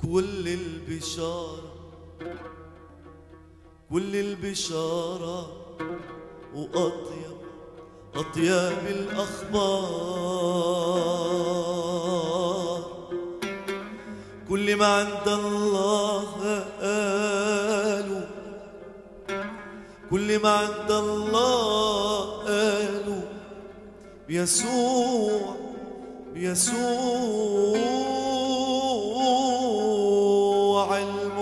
كل البشارة كل البشارة وأطيب أطيب الأخبار كل ما عند الله قالوا كل ما عند الله قالوا بيسوع بيسوع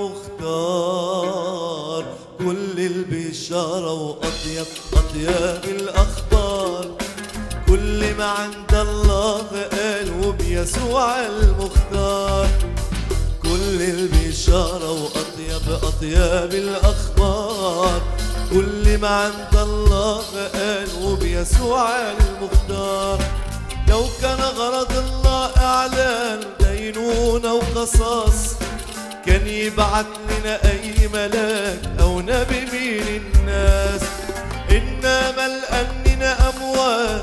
المختار كل البشارة وأطيب أطيب الأخبار كل ما عند الله قالوا بيسوع المختار كل البشارة وأطيب أطيب الأخبار كل ما عند الله قالوا بيسوع المختار لو كان غرض الله إعلان دينونة وقصاص كان يبعت لنا أي ملاك أو نبي من الناس إنما لأننا أموات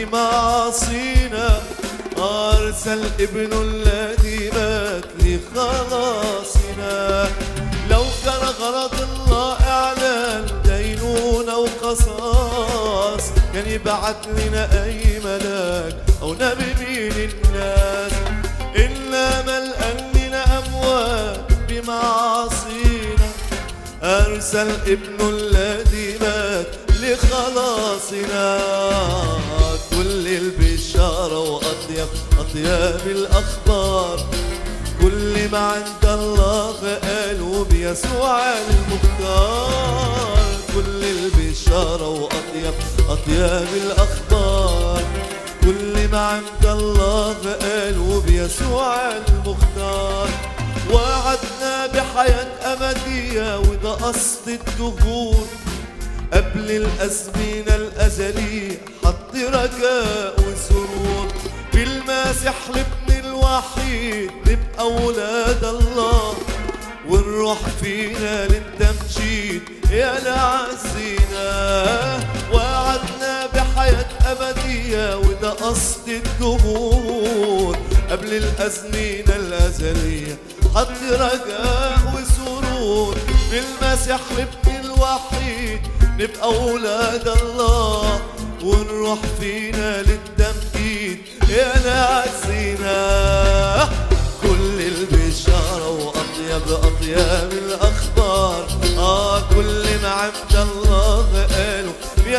بمعاصينا أرسل ابنه الذي مات لخلاصنا لو كان غرض الله إعلان دينونة وقصاص كان يبعت لنا أي ملاك أو نبي من الناس إنما لأننا أموات بمعاصينا أرسل ابنه الذي مات لخلاصنا كل البشارة وأطيب أطيب الأخبار كل ما عند الله قالوا بيسوع المختار كل البشارة وأطيب أطيب الأخبار كل ما عند الله قالوا بيسوع المختار وعدنا بحياة أبدية وده قصد الدهور قبل الأزمنة الأزلية حط رجاء وسرور بالماسح لابن الوحيد نبقى أولاد الله ونروح فينا للتمجيد يا لعزينا وعدنا بحياة أبدية وده قصد الدهور قبل الأزمنة الأزلية حط رجاء وسرور بالمسيح لابن الوحيد نبقى أولاد الله ونروح فينا للتمجيد يا ناسينا كل البشارة وأطيب أطيب الأخبار آه كل ما عند الله قالوا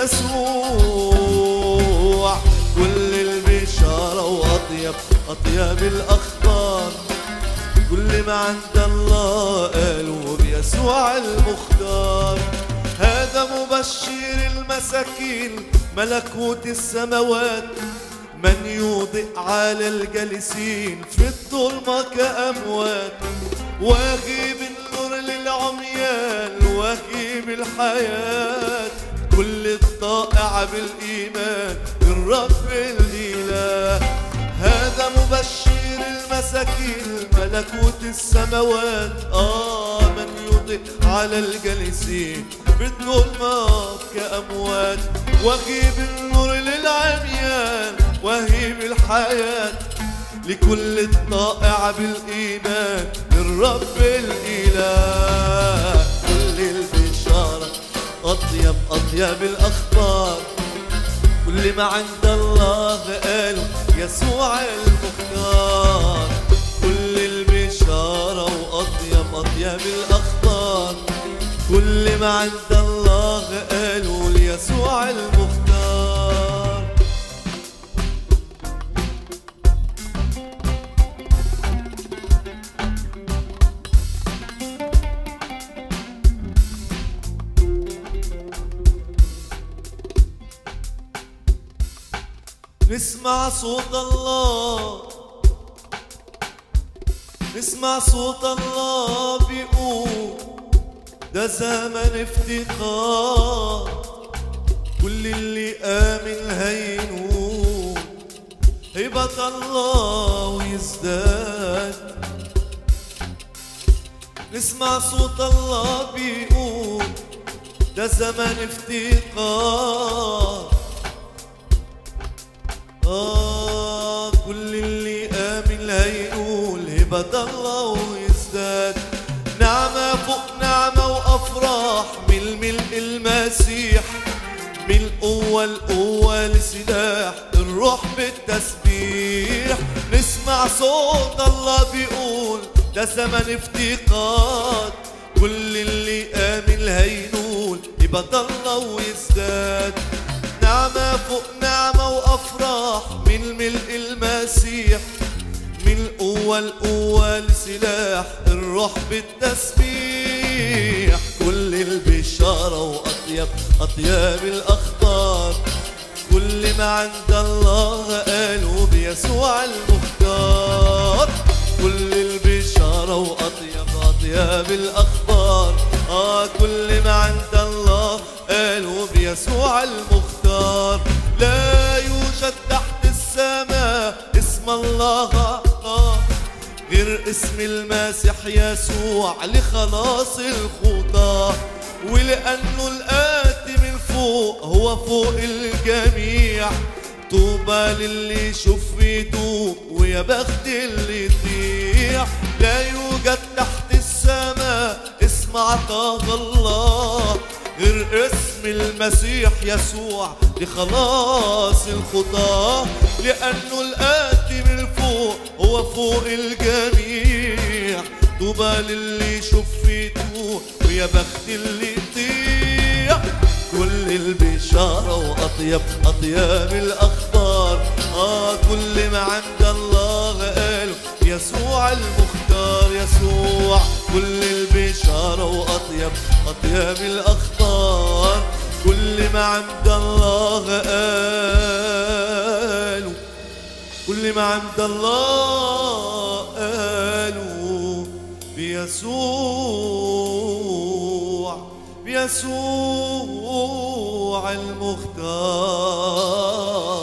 يسوع كل البشارة وأطيب أطيب الأخبار كل ما عند الله قالوا بيسوع المختار هذا مبشر المساكين ملكوت السماوات من يوضئ على الجالسين في الظلمة كأموات واغيب النور للعميان واغيب الحياة كل الطائع بالإيمان بالرب الإله هذا مبشر المساكين ملكوت السماوات آه من يضيء على الجالسين بالظلمة كأموات وغيب النور للعميان وهيب الحياة لكل الطائع بالإيمان للرب الإله كل البشارة أطيب أطيب الأخبار كل ما عند الله قالوا يسوع المختار كل البشارة وأطيب أطيب الأخبار كل ما عند الله قالوا ليسوع المختار نسمع صوت الله نسمع صوت الله بيقول ده زمن افتقار كل اللي آمن هينون هبة الله ويزداد نسمع صوت الله بيقول ده زمن افتقار آه كل اللي آمن هيقول هبة الله ويزداد ملء المسيح من القوة القوة لسلاح الروح بالتسبيح نسمع صوت الله بيقول ده زمن افتقاد كل اللي آمن هينول يبقى الله ويزداد نعمة فوق نعمة وأفراح من ملء المسيح من القوة القوة لسلاح الروح بالتسبيح كل البشارة وأطيب أطيب الأخبار كل ما عند الله قالوا بيسوع المختار كل البشارة وأطيب أطيب الأخبار آه كل ما عند الله قالوا بيسوع المختار لا يوجد تحت السماء اسم الله آه غير اسم المسيح يسوع لخلاص الخطاة ولأنه الآتي من فوق هو فوق الجميع طوبى للي يشوف يتوب ويا بخت اللي يطيع لا يوجد تحت السماء اسم عطاه الله غير اسم المسيح يسوع لخلاص الخطاة لأنه الآتي من فوق هو فوق الجميع طوبى للي يشوف يتوب ويا بخت اللي يطيع كل البشارة وأطيب أطيب الأخبار آه كل ما عند الله قالوا يسوع المختار يسوع كل البشارة وأطيب أطيب الأخبار كل ما عند الله قالوا كل ما عند الله قالوا بيسوع بيسوع المختار